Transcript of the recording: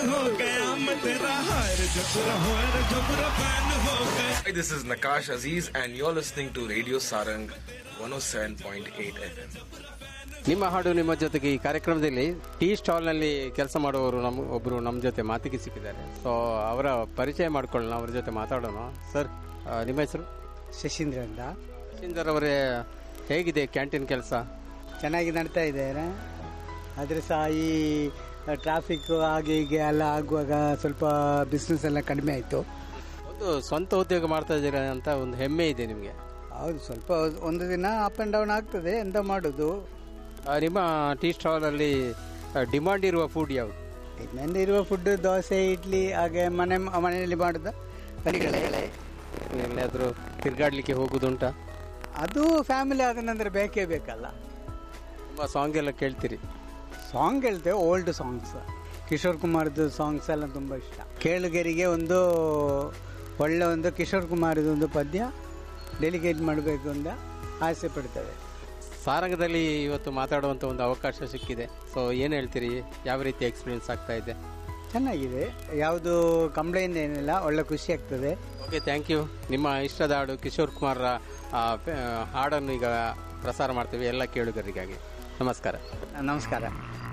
हो गया मैं तेरा हायर जबरा हायर जबरा फैन हो गया Hi, this is Nakash Aziz, and you're listening to Radio Sarang 107.8 FM. ನಿಮ್ಮ ಹಾಡು ನಿಮ್ಮ ಜೊತೆಗೆ ಈ ಕಾರ್ಯಕ್ರಮದಲ್ಲಿ ಟೀ ಸ್ಟಾಲ್ ನಲ್ಲಿ ಕೆಲಸ ಮಾಡುವವರು ನಮ್ ಒಬ್ರು ನಮ್ಮ ಜೊತೆ ಮಾತಿಗೆ ಸಿಕ್ಕಿದ್ದಾರೆ ಸೊ ಅವರ ಪರಿಚಯ ಮಾಡ್ಕೊಳ್ಳೋಣ ಅವ್ರ ಜೊತೆ ಮಾತಾಡೋಣ ಸರ್ ಆ, ನಿಮ್ಮ ಹೆಸರು ಶಶೀಂದ್ರ ಅಂತ ಸುಂದರ್ ಅವರೇ ಹೇಗಿದೆ ಕ್ಯಾಂಟೀನ್ ಕೆಲಸ ಚೆನ್ನಾಗಿ ನಡ್ತಾ ಇದ್ದಾರೆ ಆದರೆ ಸಹ ಈ ಟ್ರಾಫಿಕ್ ಹಾಗೆ ಹೀಗೆ ಎಲ್ಲ ಆಗುವಾಗ ಸ್ವಲ್ಪ ಬಿಸ್ನೆಸ್ ಎಲ್ಲ ಕಡಿಮೆ ಆಯಿತು ಒಂದು ಸ್ವಂತ ಉದ್ಯೋಗ ಮಾಡ್ತಾ ಇದ್ದೀರಾ ಅಂತ ಒಂದು ಹೆಮ್ಮೆ ಇದೆ ನಿಮಗೆ ಹೌದು ಸ್ವಲ್ಪ ಒಂದು ದಿನ ಅಪ್ ಆ್ಯಂಡ್ ಡೌನ್ ಆಗ್ತದೆ ಎಂತ ಮಾಡೋದು ನಿಮ್ಮ ಟೀ ಸ್ಟಾಲ್ ಅಲ್ಲಿ ಡಿಮಾಂಡ್ ಇರುವ ಫುಡ್ ಯಾವುದು ಇನ್ನೊಂದು ಇರುವ ಫುಡ್ ದೋಸೆ ಇಡ್ಲಿ ಹಾಗೆ ಮನೆ ಮನೆಯಲ್ಲಿ ಮಾಡೋದು ಪನಿಗಳೇ ಎಲ್ಲಾದರೂ ತಿರ್ಗಾಡ್ಲಿಕ್ಕೆ ಹೋಗುದುಂಟಾ ಅದು ಫ್ಯಾಮಿಲಿ ಆದ ನಂತರ ಬೇಕೇ ಬೇಕಲ್ಲ ನಿಮ್ಮ ಸಾಂಗ್ ಎಲ್ಲ ಕೇಳ್ತೀರಿ ಸಾಂಗ್ ಹೇಳ್ತೇವೆ ಓಲ್ಡ್ ಸಾಂಗ್ಸ್ ಕಿಶೋರ್ ಕುಮಾರ್ದು ಸಾಂಗ್ಸ್ ಎಲ್ಲ ತುಂಬ ಇಷ್ಟ ಕೇಳುಗರಿಗೆ ಒಂದು ಒಳ್ಳೆ ಒಂದು ಕಿಶೋರ್ ಕುಮಾರ್ದು ಒಂದು ಪದ್ಯ ಡೆಲಿಗೇಟ್ ಮಾಡಬೇಕು ಅಂತ ಆಸೆ ಪಡ್ತೇವೆ ಸಾರಂಗದಲ್ಲಿ ಇವತ್ತು ಮಾತಾಡುವಂತ ಒಂದು ಅವಕಾಶ ಸಿಕ್ಕಿದೆ ಸೊ ಏನ್ ಹೇಳ್ತೀರಿ ಯಾವ ರೀತಿ ಎಕ್ಸ್ಪೀರಿಯನ್ಸ್ ಆಗ್ತಾ ಇದೆ ಚೆನ್ನಾಗಿದೆ ಯಾವುದು ಕಂಪ್ಲೇಂಟ್ ಏನಿಲ್ಲ ಒಳ್ಳೆ ಖುಷಿ ಆಗ್ತದೆ ಓಕೆ ಥ್ಯಾಂಕ್ ಯು ನಿಮ್ಮ ಇಷ್ಟದ ಹಾಡು ಕಿಶೋರ್ ಕುಮಾರ್ ಹಾಡನ್ನು ಈಗ ಪ್ರಸಾರ ಮಾಡ್ತೀವಿ ಎಲ್ಲ ಕೇಳುಗರಿಗಾಗಿ ನಮಸ್ಕಾರ ನಮಸ್ಕಾರ